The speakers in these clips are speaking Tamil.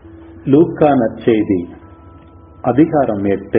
லூக்கா நற்செய்தி அதிகாரம் எட்டு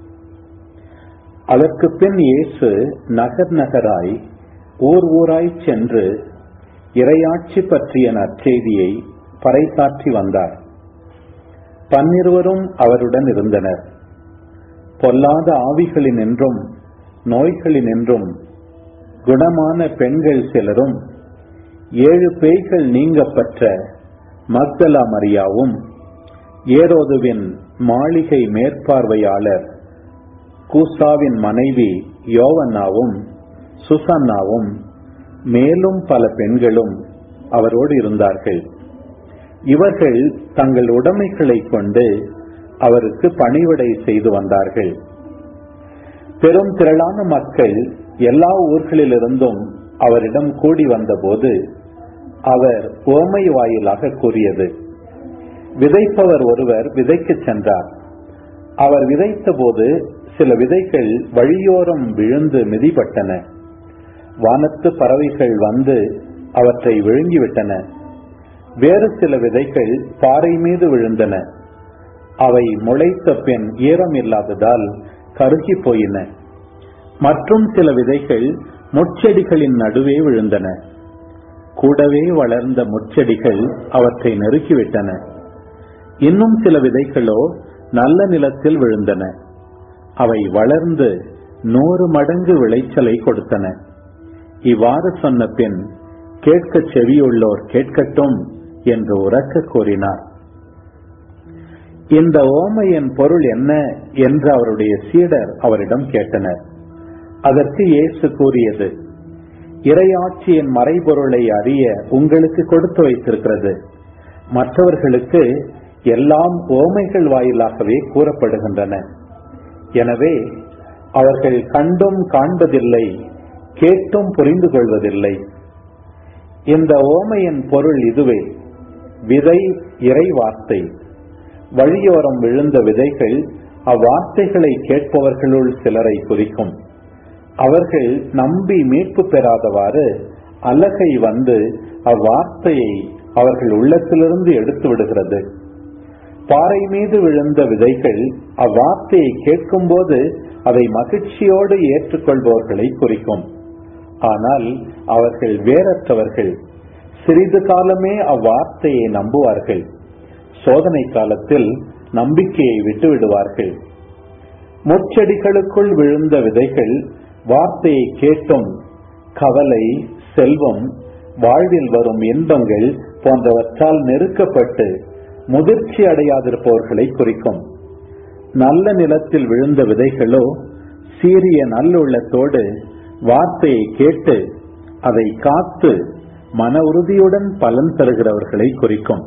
அதற்கு பின் இயேசு நகர் நகராய் ஊர் ஊராய் சென்று இறையாட்சி பற்றிய நற்செய்தியை பறைசாற்றி வந்தார் பன்னிருவரும் அவருடன் இருந்தனர் பொல்லாத ஆவிகளினின்றும் நோய்களினின்றும் குணமான பெண்கள் சிலரும் ஏழு பேய்கள் நீங்கப்பெற்ற மக்தலா மரியாவும் ஏரோதுவின் மாளிகை மேற்பார்வையாளர் கூசாவின் மனைவி யோவன்னாவும் சுசன்னாவும் மேலும் பல பெண்களும் அவரோடு இருந்தார்கள் இவர்கள் தங்கள் உடைமைகளை கொண்டு அவருக்கு பணிவிடை செய்து வந்தார்கள் பெரும் திரளான மக்கள் எல்லா ஊர்களிலிருந்தும் அவரிடம் கூடி வந்தபோது அவர் ஓமை வாயிலாக கூறியது விதைப்பவர் ஒருவர் விதைக்கச் சென்றார் அவர் விதைத்த போது சில விதைகள் வழியோரம் விழுந்து மிதிப்பட்டன வானத்து பறவைகள் வந்து அவற்றை விழுங்கிவிட்டன வேறு சில விதைகள் பாறை மீது விழுந்தன அவை முளைத்த பின் ஈரம் இல்லாததால் கருகி போயின மற்றும் சில விதைகள் முட்செடிகளின் நடுவே விழுந்தன கூடவே வளர்ந்த முட்செடிகள் அவற்றை நெருக்கிவிட்டன இன்னும் சில விதைகளோ நல்ல நிலத்தில் விழுந்தன அவை வளர்ந்து நூறு மடங்கு விளைச்சலை கொடுத்தன இவ்வாறு சொன்ன பின் கேட்க செவியுள்ளோர் கேட்கட்டும் என்று உறக்க கூறினார் இந்த ஓமையின் பொருள் என்ன என்று அவருடைய சீடர் அவரிடம் கேட்டனர் அதற்கு இயேசு கூறியது இறையாட்சியின் மறைபொருளை அறிய உங்களுக்கு கொடுத்து வைத்திருக்கிறது மற்றவர்களுக்கு எல்லாம் ஓமைகள் வாயிலாகவே கூறப்படுகின்றன எனவே அவர்கள் கண்டும் காண்பதில்லை கேட்டும் புரிந்து கொள்வதில்லை இந்த ஓமையின் பொருள் இதுவே விதை இறை வார்த்தை வழியோரம் விழுந்த விதைகள் அவ்வார்த்தைகளை கேட்பவர்களுள் சிலரை குறிக்கும் அவர்கள் நம்பி மீட்பு பெறாதவாறு அலகை வந்து அவ்வார்த்தையை அவர்கள் உள்ளத்திலிருந்து எடுத்து விடுகிறது பாறை மீது விழுந்த விதைகள் அவ்வார்த்தையை கேட்கும்போது அதை மகிழ்ச்சியோடு ஏற்றுக்கொள்பவர்களை குறிக்கும் ஆனால் அவர்கள் வேறற்றவர்கள் சிறிது காலமே அவ்வார்த்தையை நம்புவார்கள் சோதனை காலத்தில் நம்பிக்கையை விட்டு விடுவார்கள் முச்செடிகளுக்குள் விழுந்த விதைகள் வார்த்தையை கேட்டும் கவலை செல்வம் வாழ்வில் வரும் இன்பங்கள் போன்றவற்றால் நெருக்கப்பட்டு முதிர்ச்சி அடையாதிருப்பவர்களை குறிக்கும் நல்ல நிலத்தில் விழுந்த விதைகளோ சீரிய நல்லுள்ளத்தோடு வார்த்தையை கேட்டு அதை காத்து மன உறுதியுடன் பலன் தருகிறவர்களை குறிக்கும்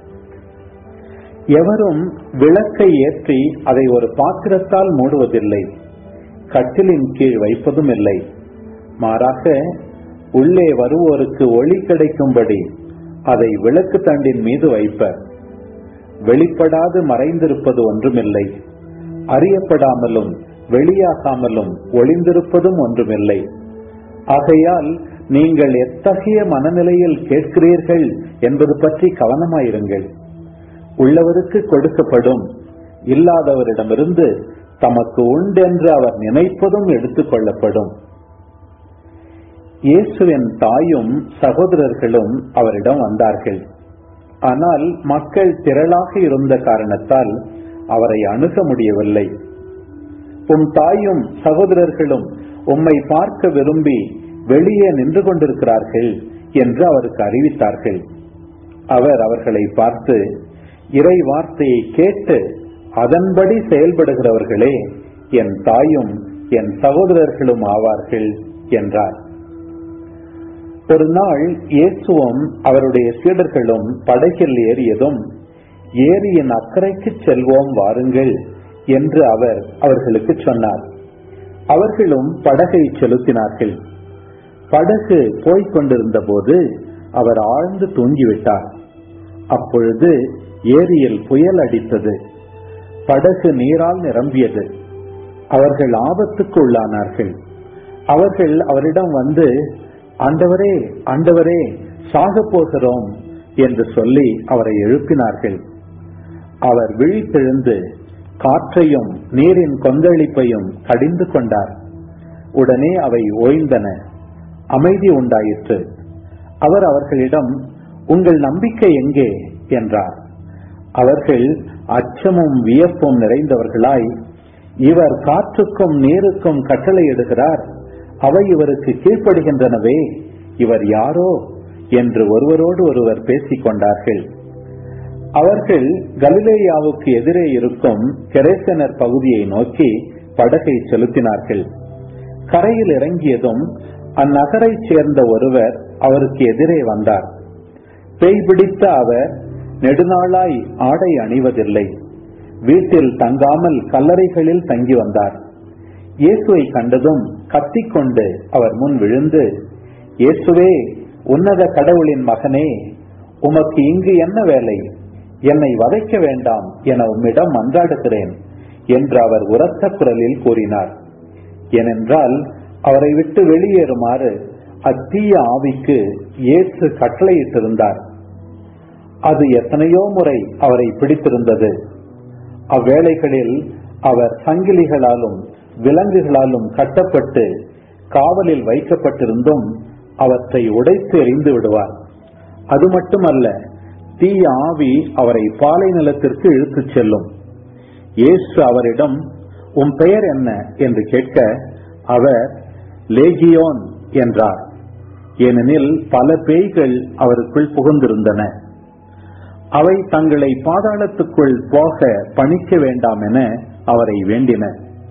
எவரும் விளக்கை ஏற்றி அதை ஒரு பாத்திரத்தால் மூடுவதில்லை கட்டிலின் கீழ் வைப்பதும் இல்லை மாறாக உள்ளே வருவோருக்கு ஒளி கிடைக்கும்படி அதை விளக்கு தண்டின் மீது வைப்பர் வெளிப்படாது மறைந்திருப்பது ஒன்றுமில்லை அறியப்படாமலும் வெளியாகாமலும் ஒளிந்திருப்பதும் ஒன்றுமில்லை ஆகையால் நீங்கள் எத்தகைய மனநிலையில் கேட்கிறீர்கள் என்பது பற்றி கவனமாயிருங்கள் உள்ளவருக்கு கொடுக்கப்படும் இல்லாதவரிடமிருந்து தமக்கு உண்டென்று அவர் நினைப்பதும் எடுத்துக் கொள்ளப்படும் இயேசுவின் தாயும் சகோதரர்களும் அவரிடம் வந்தார்கள் ஆனால் மக்கள் திரளாக இருந்த காரணத்தால் அவரை அணுக முடியவில்லை உம் தாயும் சகோதரர்களும் உம்மை பார்க்க விரும்பி வெளியே நின்று கொண்டிருக்கிறார்கள் என்று அவருக்கு அறிவித்தார்கள் அவர் அவர்களை பார்த்து இறை வார்த்தையை கேட்டு அதன்படி செயல்படுகிறவர்களே என் தாயும் என் சகோதரர்களும் ஆவார்கள் என்றார் ஒரு நாள் இயேசுவும் அவருடைய சீடர்களும் படகில் ஏறியதும் ஏரியின் அக்கறைக்கு செல்வோம் வாருங்கள் என்று அவர் அவர்களுக்கு சொன்னார் அவர்களும் படகை செலுத்தினார்கள் படகு போய்க் கொண்டிருந்த போது அவர் ஆழ்ந்து தூங்கிவிட்டார் அப்பொழுது ஏரியில் புயல் அடித்தது படகு நீரால் நிரம்பியது அவர்கள் ஆபத்துக்கு உள்ளானார்கள் அவர்கள் அவரிடம் வந்து ஆண்டவரே ஆண்டவரே சாகப் போகிறோம் என்று சொல்லி அவரை எழுப்பினார்கள் அவர் விழித்தெழுந்து காற்றையும் நீரின் கொந்தளிப்பையும் கடிந்து கொண்டார் உடனே அவை ஓய்ந்தன அமைதி உண்டாயிற்று அவர் அவர்களிடம் உங்கள் நம்பிக்கை எங்கே என்றார் அவர்கள் அச்சமும் வியப்பும் நிறைந்தவர்களாய் இவர் காற்றுக்கும் நீருக்கும் கட்டளையிடுகிறார் அவை இவருக்கு கீழ்ப்படுகின்றனவே இவர் யாரோ என்று ஒருவரோடு ஒருவர் பேசிக் கொண்டார்கள் அவர்கள் கலிலேயாவுக்கு எதிரே இருக்கும் கெரேசனர் பகுதியை நோக்கி படகை செலுத்தினார்கள் கரையில் இறங்கியதும் அந்நகரைச் சேர்ந்த ஒருவர் அவருக்கு எதிரே வந்தார் பேய் பிடித்த அவர் நெடுநாளாய் ஆடை அணிவதில்லை வீட்டில் தங்காமல் கல்லறைகளில் தங்கி வந்தார் இயேசுவை கண்டதும் கத்திக்கொண்டு அவர் முன் விழுந்து இயேசுவே உன்னத கடவுளின் மகனே உமக்கு இங்கு என்ன வேலை என்னை வதைக்க வேண்டாம் என உம்மிடம் மன்றாடுகிறேன் என்று அவர் உரத்த குரலில் கூறினார் ஏனென்றால் அவரை விட்டு வெளியேறுமாறு அத்தீய ஆவிக்கு இயேசு கட்டளையிட்டிருந்தார் அது எத்தனையோ முறை அவரை பிடித்திருந்தது அவ்வேளைகளில் அவர் சங்கிலிகளாலும் விலங்குகளாலும் கட்டப்பட்டு காவலில் வைக்கப்பட்டிருந்தும் அவற்றை உடைத்து எறிந்து விடுவார் அது மட்டுமல்ல தீய ஆவி அவரை பாலை நிலத்திற்கு இழுத்துச் செல்லும் இயேசு அவரிடம் உன் பெயர் என்ன என்று கேட்க அவர் லேகியோன் என்றார் ஏனெனில் பல பேய்கள் அவருக்குள் புகுந்திருந்தன அவை தங்களை பாதாளத்துக்குள் போக பணிக்க வேண்டாம் என அவரை வேண்டின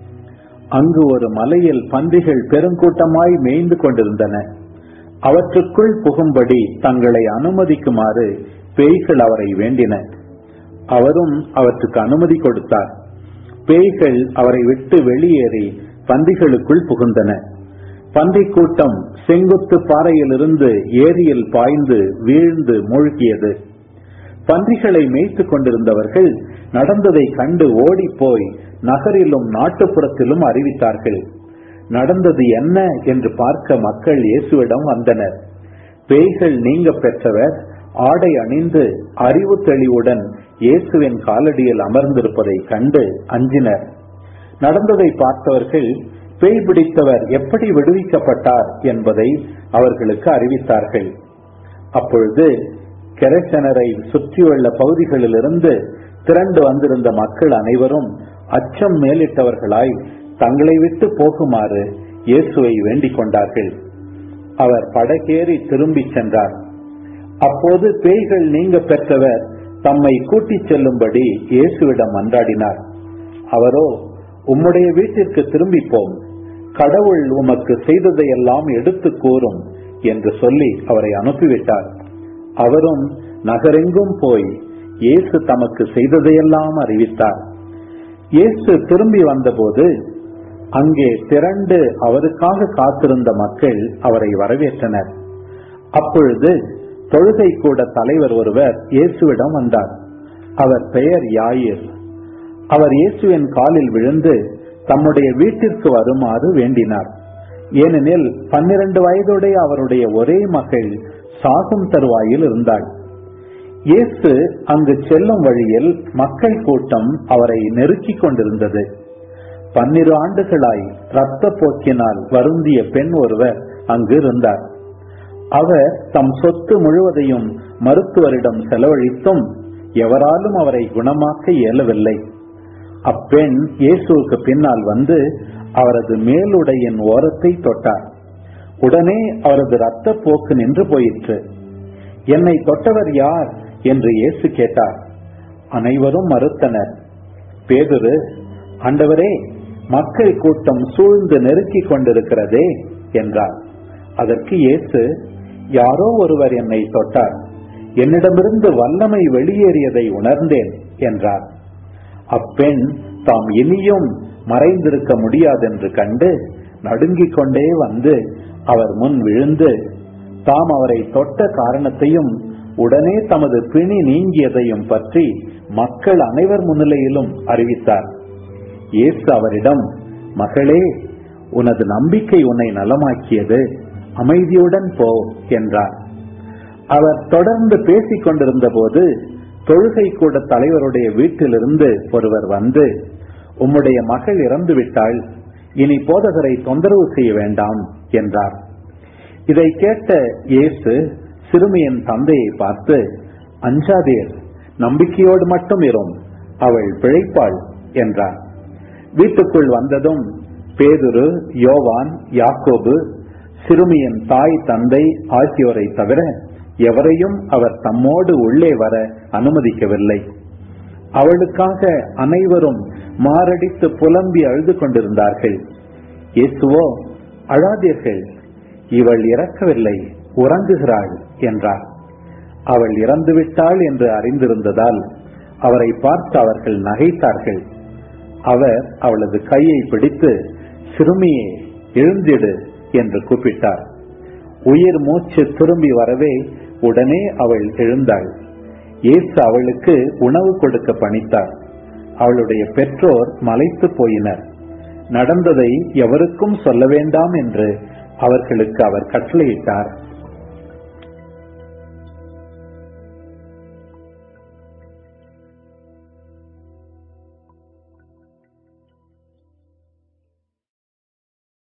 அங்கு ஒரு மலையில் பன்றிகள் பெருங்கூட்டமாய் மேய்ந்து கொண்டிருந்தன அவற்றுக்குள் புகும்படி தங்களை அனுமதிக்குமாறு பேய்கள் அவரை வேண்டின அவரும் அவற்றுக்கு அனுமதி கொடுத்தார் பேய்கள் அவரை விட்டு வெளியேறி பன்றிகளுக்குள் புகுந்தன பன்றிக் கூட்டம் செங்குத்து பாறையிலிருந்து ஏரியில் பாய்ந்து வீழ்ந்து மூழ்கியது பன்றிகளை மேய்த்துக் கொண்டிருந்தவர்கள் நடந்ததை கண்டு ஓடிப்போய் நகரிலும் நாட்டுப்புறத்திலும் அறிவித்தார்கள் நடந்தது என்ன என்று பார்க்க மக்கள் இயேசுவிடம் வந்தனர் பேய்கள் நீங்க பெற்றவர் ஆடை அணிந்து அறிவு தெளிவுடன் இயேசுவின் காலடியில் அமர்ந்திருப்பதை கண்டு அஞ்சினர் நடந்ததை பார்த்தவர்கள் பேய் பிடித்தவர் எப்படி விடுவிக்கப்பட்டார் என்பதை அவர்களுக்கு அறிவித்தார்கள் அப்பொழுது கெரசனரை சுற்றியுள்ள பகுதிகளிலிருந்து திரண்டு வந்திருந்த மக்கள் அனைவரும் அச்சம் மேலிட்டவர்களாய் தங்களை விட்டு போகுமாறு இயேசுவை வேண்டிக் கொண்டார்கள் அவர் படகேறி திரும்பிச் சென்றார் அப்போது பேய்கள் நீங்க பெற்றவர் தம்மை கூட்டிச் செல்லும்படி இயேசுவிடம் மன்றாடினார் அவரோ உம்முடைய வீட்டிற்கு திரும்பிப்போம் கடவுள் உமக்கு செய்ததையெல்லாம் எடுத்து கூறும் என்று சொல்லி அவரை அனுப்பிவிட்டார் அவரும் நகரெங்கும் போய் இயேசு தமக்கு செய்ததையெல்லாம் அறிவித்தார் இயேசு திரும்பி வந்தபோது அங்கே திரண்டு அவருக்காக காத்திருந்த மக்கள் அவரை வரவேற்றனர் அப்பொழுது தொழுகை கூட தலைவர் ஒருவர் இயேசுவிடம் வந்தார் அவர் பெயர் யாயிர் அவர் இயேசுவின் காலில் விழுந்து தம்முடைய வீட்டிற்கு வருமாறு வேண்டினார் ஏனெனில் பன்னிரண்டு வயதுடைய அவருடைய ஒரே மகள் சாகும் தருவாயில் இருந்தாள் இயேசு அங்கு செல்லும் வழியில் மக்கள் கூட்டம் அவரை நெருக்கிக் கொண்டிருந்தது பன்னிரு ஆண்டுகளாய் இரத்த போக்கினால் வருந்திய பெண் ஒருவர் அங்கு இருந்தார் அவர் தம் சொத்து முழுவதையும் மருத்துவரிடம் செலவழித்தும் எவராலும் அவரை குணமாக்க இயலவில்லை அப்பெண் இயேசுவுக்கு பின்னால் வந்து அவரது மேலுடையின் ஓரத்தை தொட்டார் உடனே அவரது இரத்த போக்கு நின்று போயிற்று என்னை தொட்டவர் யார் என்று இயேசு கேட்டார் அனைவரும் மறுத்தனர் பேதுரு ஆண்டவரே மக்கள் கூட்டம் சூழ்ந்து நெருக்கிக் கொண்டிருக்கிறதே என்றார் அதற்கு இயேசு யாரோ ஒருவர் என்னை தொட்டார் என்னிடமிருந்து வல்லமை வெளியேறியதை உணர்ந்தேன் என்றார் அப்பெண் தாம் இனியும் மறைந்திருக்க முடியாதென்று கண்டு நடுங்கிக் கொண்டே வந்து அவர் முன் விழுந்து தாம் அவரை தொட்ட காரணத்தையும் உடனே தமது பிணி நீங்கியதையும் பற்றி மக்கள் அனைவர் முன்னிலையிலும் அறிவித்தார் இயேசு அவரிடம் மகளே உனது நம்பிக்கை உன்னை நலமாக்கியது அமைதியுடன் போ என்றார் அவர் தொடர்ந்து பேசிக் கொண்டிருந்த போது தொழுகை கூட தலைவருடைய வீட்டிலிருந்து ஒருவர் வந்து உம்முடைய மகள் இறந்து விட்டால் இனி போதகரை தொந்தரவு செய்ய வேண்டாம் என்றார் இதை கேட்ட இயேசு சிறுமியின் தந்தையை பார்த்து அஞ்சாதீர் நம்பிக்கையோடு மட்டும் இரும் அவள் பிழைப்பாள் என்றார் வீட்டுக்குள் வந்ததும் பேதுரு யோவான் யாக்கோபு சிறுமியின் தாய் தந்தை ஆகியோரை தவிர எவரையும் அவர் தம்மோடு உள்ளே வர அனுமதிக்கவில்லை அவளுக்காக அனைவரும் மாரடித்து புலம்பி அழுது கொண்டிருந்தார்கள் இயேசுவோ அழாதீர்கள் இவள் இறக்கவில்லை உறங்குகிறாள் என்றார் அவள் இறந்துவிட்டாள் என்று அறிந்திருந்ததால் அவரை பார்த்து அவர்கள் நகைத்தார்கள் அவர் அவளது கையை பிடித்து சிறுமியே எழுந்திடு என்று கூப்பிட்டார் உயிர் மூச்சு திரும்பி வரவே உடனே அவள் எழுந்தாள் இயேசு அவளுக்கு உணவு கொடுக்க பணித்தார் அவளுடைய பெற்றோர் மலைத்து போயினர் நடந்ததை எவருக்கும் சொல்ல வேண்டாம் என்று அவர்களுக்கு அவர் கட்டளையிட்டார்